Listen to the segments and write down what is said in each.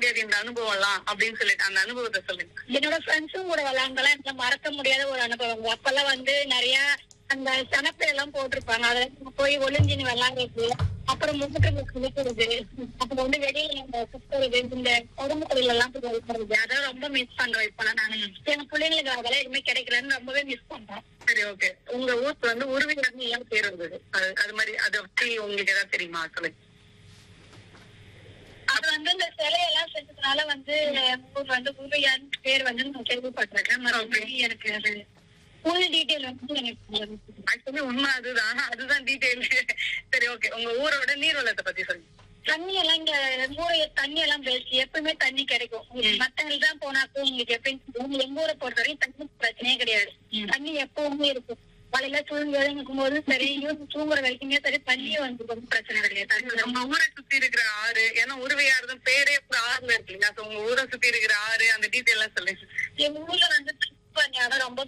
முடியாது இந்த அனுபவம்லாம் அப்படின்னு சொல்லிட்டு அந்த அனுபவத்தை சொல்லுங்க என்னோட ஃப்ரெண்ட்ஸும் கூட விளையாண்டலாம் எனக்கு மறக்க முடியாத ஒரு அனுபவம் அப்பெல்லாம் வந்து நிறைய அந்த சனப்பை எல்லாம் போட்டிருப்பாங்க அதுல நம்ம போய் ஒளிஞ்சின்னு விளையாடுறது அப்புறம் முகத்துல குளிக்கிறது அப்புறம் வந்து வெளியில நம்ம சுத்துறது இந்த உடம்பு தொழில் எல்லாம் போய் இருக்கிறது அதெல்லாம் ரொம்ப மிஸ் பண்றேன் இப்பெல்லாம் நான் என் பிள்ளைங்களுக்கு அதெல்லாம் எதுவுமே கிடைக்கலன்னு ரொம்பவே மிஸ் பண்றேன் சரி ஓகே உங்க ஊருக்கு வந்து உருவினர்னு ஏன் பேர் வந்தது அது அது மாதிரி அதை பத்தி உங்களுக்கு ஏதாவது தெரியுமா சொல்லுங்க அது வந்து இந்த சிலையெல்லாம் செஞ்சதுனால வந்து ஊர் வந்து உருவையான்னு பேர் வந்து நான் கேள்விப்பட்டிருக்கேன் மறுபடி எனக்கு அது ஃபுல் டீட்டெயில் வந்து எனக்கு ஆக்சுவலி உண்மை அதுதான் அதுதான் டீடைல் சரி ஓகே உங்க ஊரோட நீர்வளத்தை பத்தி சொல்லுங்க தண்ணி எல்லாம் இங்க ஊரை தண்ணி எல்லாம் பெஸ்ட் எப்பவுமே தண்ணி கிடைக்கும் மத்தவங்களுக்கு தான் போனாக்கும் உங்களுக்கு எப்பயும் எங்க ஊரை பொறுத்த வரைக்கும் தண்ணி பிரச்சனையே கிடையாது தண்ணி எப்பவுமே இருக்கும் காலையில தூங்கி எழுந்துக்கும் போதும் சரி ஈவினிங் தூங்குற வரைக்குமே சரி தண்ணியே வந்து ஒண்ணும் பிரச்சனை கிடையாது தண்ணி உங்க ஊரை சுத்தி இருக்கிற ஆறு ஏன்னா உருவையாறுதான் பேரே ஒரு ஆறுல இருக்கு இல்லையா So, உங்க ஊரை சுத்தி இருக்கிற ஆறு அந்த டீட்டெயில் எல்லாம் சொல்லுங்க எங்க ஊர்ல வந்து சங்கராபாணி ஆறு ரொம்ப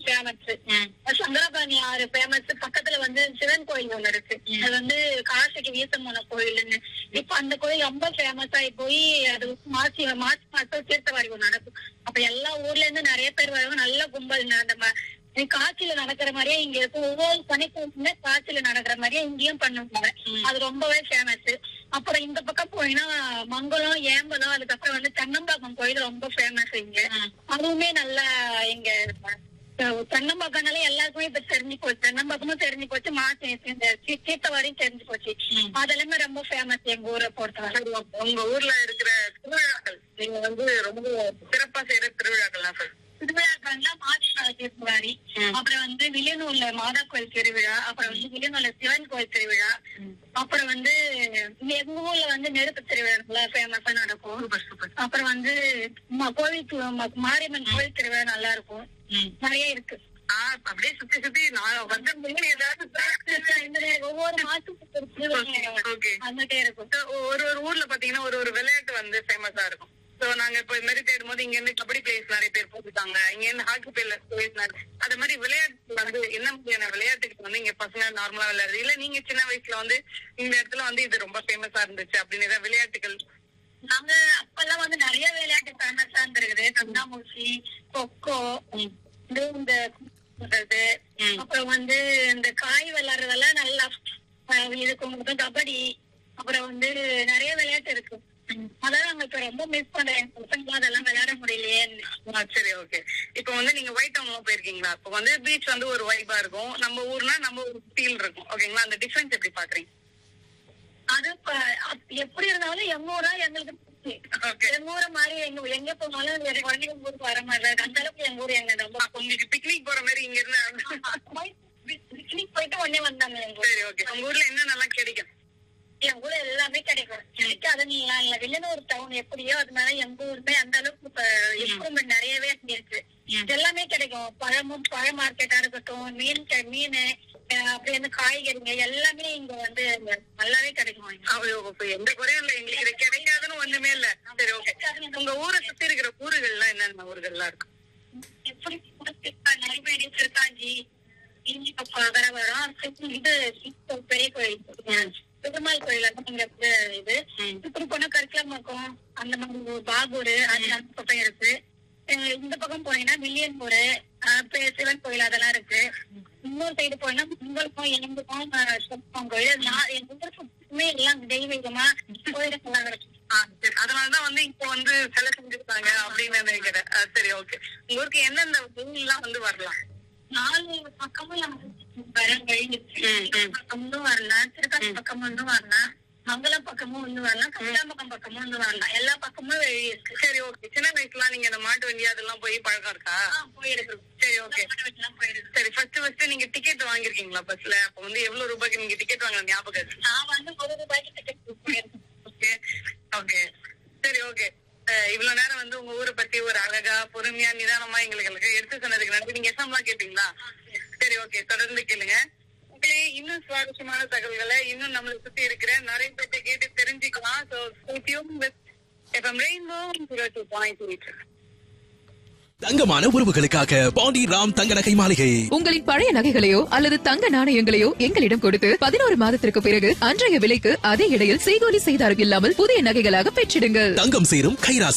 ஃபேமஸ் சங்கராபாணி ஆறு ஃபேமஸ் பக்கத்துல வந்து சிவன் கோயில் ஒண்ணு இருக்கு அது வந்து காசிக்கு வீசமான கோயில்னு இப்ப அந்த கோயில் ரொம்ப ஃபேமஸ் ஆகி போய் அது மாசி மார்ச் மாசம் தீர்த்தவாரி ஒண்ணு நடக்கும் அப்ப எல்லா ஊர்ல இருந்து நிறைய பேர் வருவாங்க நல்ல கும்பல் அந்த ம- இது காட்சியில நடக்கிற மாதிரியே இங்க இருக்கும் ஒவ்வொரு சனிக்கிழமை காட்சியில நடக்கிற மாதிரியே இங்கேயும் பண்ணுவாங்க அது ரொம்பவே ஃபேமஸ் அப்புறம் இந்த பக்கம் போயினா மங்களம் ஏம்பலம் அதுக்கப்புறம் வந்து தென்னம்பாக்கம் கோயில் ரொம்ப ஃபேமஸ் இங்க அதுவுமே நல்லா இங்க அஹ், தென்னம்பாக்கம்னாலே எல்லாருக்குமே இப்ப தெரிஞ்சு போச்சு தென்னம்பாக்கமும் தெரிஞ்சு போச்சு மாசி இந்த தீ- தீர்த்தவாரியும் தெரிஞ்சு போச்சு அதெல்லாமே ரொம்ப ஃபேமஸ் எங்க ஊரை பொறுத்தவரை சரி, okay. உங்க ஊர்ல இருக்கிற திருவிழாக்கள் நீங்க வந்து ரொம்ப சிறப்பா செய்யற திருவிழாக்கள்லாம் சொல்லுங்க திருவிழாக்கள்னா மாசி மலை தீர்த்தவாரி அப்புறம் வந்து வில்லியனூர்ல மாதா கோயில் திருவிழா அப்புறம் வந்து வில்லியனூர்ல சிவன் கோயில் திருவிழா அப்புறம் வந்து இங்க எங்க ஊர்ல வந்து நெருப்பு திருவிழா ஃபேமஸா நடக்கும் அப்புறம் வந்து ம- கோவில் தி- ம- மாரியம்மன் கோயில் திருவிழா நல்லா இருக்கும் நிறைய இருக்கு ஆஹ் அப்படியே சுத்தி சுத்தி நான் வந்து ஏதாவது இந்த ஒவ்வொரு மாசத்துக்கு ஒரு திருவிழா ஓகே வந்துட்டே இருக்கும் ஒரு ஒரு ஊர்ல பாத்தீங்கன்னா ஒரு ஒரு விளையாட்டு வந்து ஃபேமஸா இருக்கும் சோ நாங்க இப்ப இது மாதிரி தேடும் போது இங்க இருந்து கபடி பிளேயர்ஸ் நிறைய பேர் போட்டுட்டாங்க இங்க இருந்து ஹாக்கி பிளேயர்ஸ் அது மாதிரி விளையாட்டு வந்து என்ன மாதிரியான விளையாட்டுக்கு வந்து இங்க பசங்க நார்மலா விளையாடுறது இல்ல நீங்க சின்ன வயசுல வந்து இந்த இடத்துல வந்து இது ரொம்ப ஃபேமஸா இருந்துச்சு அப்படின்னு ஏதாவது விளையாட்டுகள் நாங்க அப்பெல்லாம் வந்து நிறைய விளையாட்டு ஃபேமஸா இருந்திருக்குது கண்ணாமூச்சி கொக்கோ இது இந்த குத்துறது, அப்புறம் வந்து இந்த காய் விளையாடுறதெல்லாம் நல்லா அஹ், இதுக்கு கபடி அப்புறம் வந்து நிறைய விளையாட்டு இருக்கு அதான் நாங்க இப்ப ரொம்ப மிஸ் பண்றேன் எங்க பசங்க அதெல்லாம் விளையாட முடியலையே ஆ, சரி ஓகே இப்போ வந்து நீங்க ஒயிட் டவுன்லாம் போயிருக்கீங்களா இப்போ வந்து பீச் வந்து ஒரு வைபா இருக்கும் நம்ம ஊர்னா நம்ம ஒரு ஃபீல் இருக்கும் ஓகேங்களா அந்த டிஃபரன்ஸ் எப்படி பாக்குறீங்க அது இப்ப அப்- எப்படி இருந்தாலும் எங்க ஊரா எங்களுக்கு பிடிச்சி. ஓகே எங்க ஊரை மாதிரி எங்க எங்க போனாலும் வேற குழந்தைங்க ஊருக்கு வர மாதிரி இருக்கு. அந்த அளவுக்கு எங்க ஊர் எங்க ரொம்ப அப்ப உங்களுக்கு பிக்னிக் போற மாதிரி இங்க இருந்து பிக்னிக் போயிட்டு உடனே வந்தாங்க எங்க ஊர் சரி ஓகே உங்க ஊர்ல என்னென்னலாம் கிடைக்கும் என் ஊர்ல எல்லாமே கிடைக்கும் கிடைக்காதுன்னு இல்ல வெளியூர் டவுன் எப்படியோ அது மாதிரி எங்க ஊருமே அந்த அளவுக்கு இப்ப இம்ப்ரூவ்மெண்ட் நிறையவே இருக்கு எல்லாமே கிடைக்கும் பழமும் பழ மார்க்கெட்டா இருக்கட்டும் மீன் க- மீன் அஹ் அப்படி வந்து காய்கறிங்க எல்லாமே இங்க வந்து நல்லாவே கிடைக்கும் இங்க. அவ- இப்ப எந்த குறையும் இல்ல எங்களுக்கு இது கிடைக்காதுன்னு ஒண்ணுமே இல்ல சரி ஓகே உங்க ஊரை சுத்தி இருக்கிற ஊர்கள்லாம் என்னென்ன ஊர்கள்லாம் இருக்கு எப்படி நெல்வேலி திருக்காஞ்சி இஞ்சி பக்கம் வரும் இது பெரிய கோயில் பெருமாள் கோயில் வந்து இங்க இருக்கு இது இப்படி போனா கரிக்கலாம்பாக்கம் அந்த மாதிரி ஒரு பாகூர் அது அந்த பக்கம் இருக்கு அஹ் இந்த பக்கம் போனீங்கன்னா வில்லியன்பூர் சிவன் கோயில் அதெல்லாம் இருக்கு இன்னொரு சைடு போனா உங்களுக்கும் எங்களுக்கும் சிவன் கோயில் நான் எங்க ஊருக்குமே எல்லாம் தெய்வீகமா கோயிலுக்கு எல்லாம் இருக்கு ஆ, சரி. அதனாலதான் வந்து இப்போ வந்து சிலை செஞ்சிருக்காங்க அப்படின்னு நினைக்கிறேன் ஆ, சரி ஓகே உங்க ஊருக்கு எந்தெந்த ஊர்லாம் வந்து வரலாம் நாலு பக்கமும் நமக்கு வர வழி இருக்கு ம், ம். பக்கமும் வரலாம் திருக்காசி பக்கமும் வந்து வரலாம் மங்களம் பக்கமும் வந்து வரலாம் கல்லாம்பக்கம் பக்கமும் வந்து வரலாம் எல்லா பக்கமும் வழி இருக்கு சரி ஓகே சின்ன வயசுல நீங்க இந்த மாட்டு வண்டி அதெல்லாம் போய் பழக்கம் இருக்கா போயிருக்கு சரி ஓகே போயிருக்கு சரி ஃபர்ஸ்ட் ஃபர்ஸ்ட் நீங்க டிக்கெட் வாங்கிருக்கீங்களா பஸ்ல அப்ப வந்து எவ்வளவு ரூபாய்க்கு நீங்க டிக்கெட் வாங்கின ஞாபகம் இருக்கு நான் வந்து ஒரு ரூபாய்க்கு டிக்கெட் போயிருக்கேன் ஓகே ஓகே சரி ஓகே இவ்வளவு நேரம் வந்து உங்க ஊரை பத்தி ஒரு அழகா பொறுமையா நிதானமா எங்களுக்கு எடுத்து சொன்னதுக்கு நன்றி நீங்க எஸ்எம்லாம் கேட்டீங்களா சரி ஓகே தொடர்ந்து கேளுங்க மக்களே, இன்னும் சுவாரஸ்யமான தகவல்களை இன்னும் நம்மளை சுத்தி இருக்கிற நிறைய பேர்ட்ட கேட்டு தெரிஞ்சுக்கலாம் so FM rainbow two point eight தங்கமான உறவுகளுக்காக பாண்டி ராம் தங்க நகை மாளிகை உங்களின் பழைய நகைகளையோ அல்லது தங்க நாணயங்களையோ எங்களிடம் கொடுத்து பதினோரு மாதத்திற்கு பிறகு அன்றைய விலைக்கு அதே இடையில் செய்கூலி செய்தாரம் இல்லாமல் புதிய நகைகளாக பெற்றிடுங்கள் தங்கம் சேரும் கைராசி